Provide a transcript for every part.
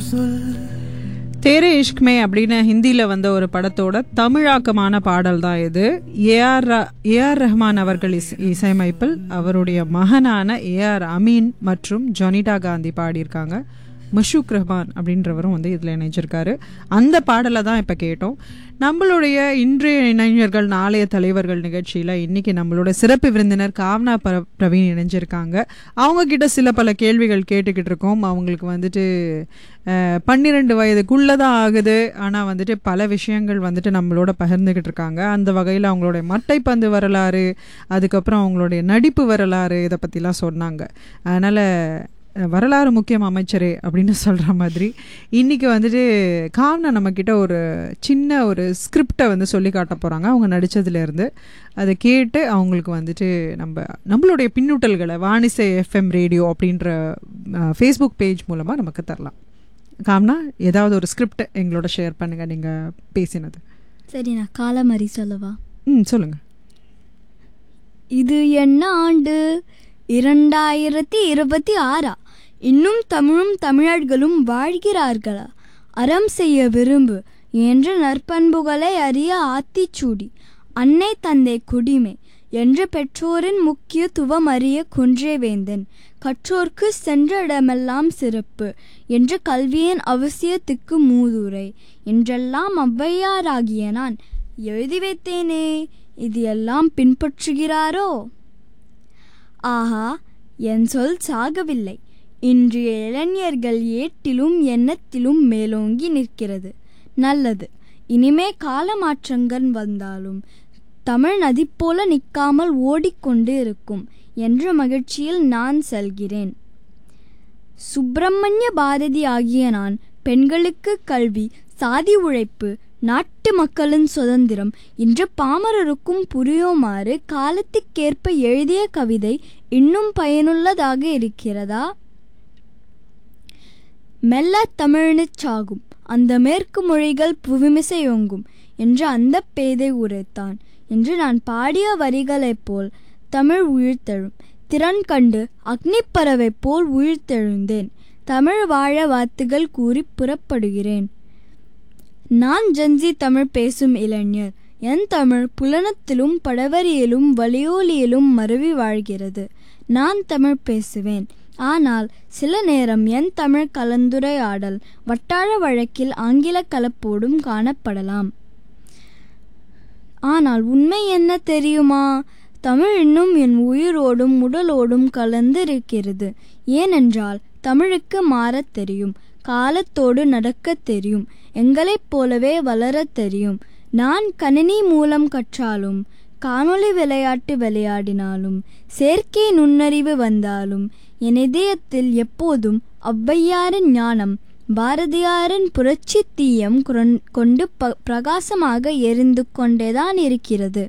தேரே இஷ்க்மே அப்படின்னு ஹிந்தியில் வந்த ஒரு படத்தோட தமிழாக்கமான பாடல் தான் இது ஏஆர் ஏஆர் ரஹ்மான் அவர்கள் இஸ் இசையமைப்பில் அவருடைய மகனான ஏஆர் அமீன் மற்றும் ஜொனிடா காந்தி பாடியிருக்காங்க மஷூக் ரஹ்மான் அப்படின்றவரும் வந்து இதில் இணைஞ்சிருக்காரு அந்த பாடலை தான் இப்போ கேட்டோம் நம்மளுடைய இன்றைய இளைஞர்கள் நாளைய தலைவர்கள் நிகழ்ச்சியில் இன்றைக்கி நம்மளோட சிறப்பு விருந்தினர் காவ்னா பர பிரவீன் இணைஞ்சிருக்காங்க அவங்க கிட்ட சில பல கேள்விகள் கேட்டுக்கிட்டு இருக்கோம் அவங்களுக்கு வந்துட்டு அஹ், பன்னிரெண்டு வயதுக்குள்ளே தான் ஆகுது ஆனால் வந்துட்டு பல விஷயங்கள் வந்துட்டு நம்மளோட பகிர்ந்துக்கிட்டு இருக்காங்க அந்த வகையில் அவங்களுடைய மட்டைப்பந்து வரலாறு அதுக்கப்புறம் அவங்களுடைய நடிப்பு வரலாறு இதை பற்றிலாம் சொன்னாங்க அதனால் அஹ், வரலாறு முக்கியம் அமைச்சரே அப்படின்னு சொல்கிற மாதிரி இன்றைக்கி வந்துட்டு காவ்னா நம்மக்கிட்ட ஒரு சின்ன ஒரு ஸ்கிரிப்டை வந்து சொல்லி காட்ட போகிறாங்க அவங்க நடித்ததுலேருந்து அதை கேட்டு அவங்களுக்கு வந்துட்டு நம்ம நம்மளுடைய பின்னூட்டல்களை வாணிசை எஃப்எம் ரேடியோ அப்படின்ற ஃபேஸ்புக் பேஜ் மூலமாக நமக்கு தரலாம் காம்னா ஏதாவது ஒரு ஸ்கிரிப்ட் எங்களோட ஷேர் பண்ணுங்கள் நீங்கள் பேசினது சரி நான் காலமறி சொல்லவா ம் சொல்லுங்கள் இது என்ன ஆண்டு இரண்டாயிரத்தி இருபத்தி ஆறா இன்னும் தமிழும் தமிழர்களும் வாழ்கிறார்களா அறம் செய்ய விரும்பு என்ற நற்பண்புகளை அறிய ஆத்திச்சூடி அன்னை தந்தை குடிமை என்ற பெற்றோரின் முக்கியத்துவம் அறிய குன்றே வேந்தன் கற்றோர்க்கு சென்ற இடமெல்லாம் சிறப்பு என்ற கல்வியின் அவசியத்துக்கு மூதுரை என்றெல்லாம் ஔவையாராகிய நான் எழுதி வைத்தேனே இது எல்லாம் பின்பற்றுகிறாரோ ஆஹா என் சொல் சாகவில்லை இன்றைய இளைஞர்கள் ஏட்டிலும் எண்ணத்திலும் மேலோங்கி நிற்கிறது நல்லது இனிமே கால மாற்றங்கள் வந்தாலும் தமிழ் நதி போல நிற்காமல் ஓடிக்கொண்டு இருக்கும் என்ற மகிழ்ச்சியில் நான் செல்கிறேன் சுப்பிரமணிய பாரதி ஆகிய நான் பெண்களுக்கு கல்வி சாதி உழைப்பு நாட்டு மக்களின் சுதந்திரம் இன்று பாமரருக்கும் புரியுமாறு காலத்துக்கேற்ப எழுதிய கவிதை இன்னும் பயனுள்ளதாக இருக்கிறதா மெல்ல தமிழ்னுச் சாகும் அந்த மேற்கு மொழிகள் புவிமிசையொங்கும் என்று அந்த பேதை உரைத்தான் என்று நான் பாடிய வரிகளைப் போல் தமிழ் உயிர்த்தெழும் திறன் கண்டு அக்னிப்பறவை போல் உயிர்த்தெழுந்தேன் தமிழ் வாழ வாத்துகள் கூறி புறப்படுகிறேன் நான் ஜென்சி தமிழ் பேசும் இளைஞர் என் தமிழ் புலனத்திலும் படவரியிலும் வலியோலியிலும் மருவி வாழ்கிறது நான் தமிழ் பேசுவேன் ஆனால் சில நேரம் என் தமிழ் கலந்துரையாடல் வட்டார வழக்கில் ஆங்கில கலப்போடும் காணப்படலாம் ஆனால் உண்மை என்ன தெரியுமா தமிழ் இன்னும் என் உயிரோடும் உடலோடும் கலந்து இருக்கிறது ஏனென்றால் தமிழுக்கு மாறத் தெரியும் காலத்தோடு நடக்கத் தெரியும் எங்களைப் போலவே வளரத் தெரியும் நான் கணினி மூலம் கற்றாலும் காணொளி விளையாட்டு விளையாடினாலும் செயற்கை நுண்ணறிவு வந்தாலும் என் இதயத்தில் எப்போதும் ஔவையாரின் ஞானம் பாரதியாரின் புரட்சி தீயம் குரன்- கொண்டு ப- பிரகாசமாக எரிந்து கொண்டேதான் இருக்கிறது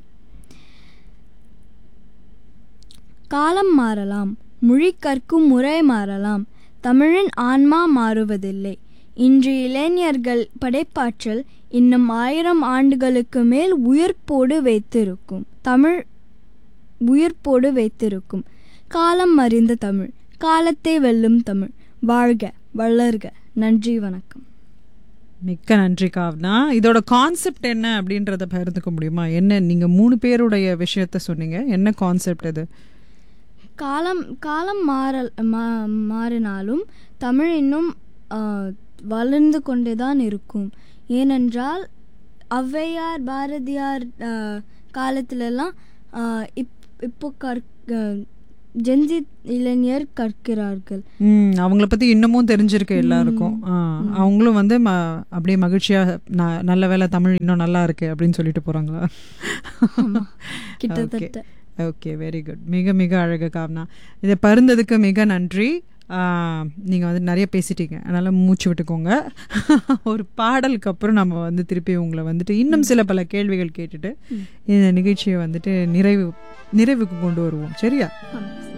காலம் மாறலாம் மொழி கற்கும் முறை மாறலாம் தமிழின் ஆன்மா மாறுவதில்லை இன்று இளைஞர்கள் படைப்பாற்றல் இன்னும் ஆயிரம் ஆண்டுகளுக்கு மேல் உயிர்ப்போடு வைத்திருக்கும் தமிழ் உயிர்ப்போடு வைத்திருக்கும் காலம் அறிந்த தமிழ் காலத்தை வெல்லும் தமிழ் வாழ்க வளர்க நன்றி வணக்கம் மிக்க நன்றி காவ்னா இதோட கான்செப்ட் என்ன அப்படின்றத பகிர்ந்துக்க முடியுமா என்ன நீங்கள் மூணு பேருடைய விஷயத்த சொன்னீங்க என்ன கான்செப்ட் இது காலம் காலம் மாறல் மா மாறினாலும் தமிழ் இன்னும் ஆ, வளர்ந்து கொண்டே தான் இருக்கும் ஏனென்றால் ஔவையார் பாரதியார் ஆ, காலத்திலெல்லாம் ஆ, இப் இப்போ கற்க ஜென்சி இளைஞர் கற்கிறார்கள் ம் அவங்கள பற்றி இன்னமும் தெரிஞ்சிருக்கு எல்லாருக்கும் ஆ, அவங்களும் வந்து ம அப்படியே மகிழ்ச்சியாக ந நல்ல வேளை தமிழ் இன்னும் நல்லா இருக்கு அப்படின்னு சொல்லிட்டு போகிறாங்களா கிட்டத்தட்ட ஓகே வெரி குட் மிக மிக அழகு காவ்னா இதை பருந்ததுக்கு மிக நன்றி நீங்கள் வந்து நிறைய பேசிட்டீங்க அதனால் மூச்சு விட்டுக்கோங்க ஒரு பாடலுக்கு அப்புறம் நம்ம வந்து திருப்பி உங்களை வந்துட்டு இன்னும் சில பல கேள்விகள் கேட்டுட்டு இந்த நிகழ்ச்சியை வந்துட்டு நிறைவு நிறைவுக்கு கொண்டு வருவோம் சரியா ஆமாம்.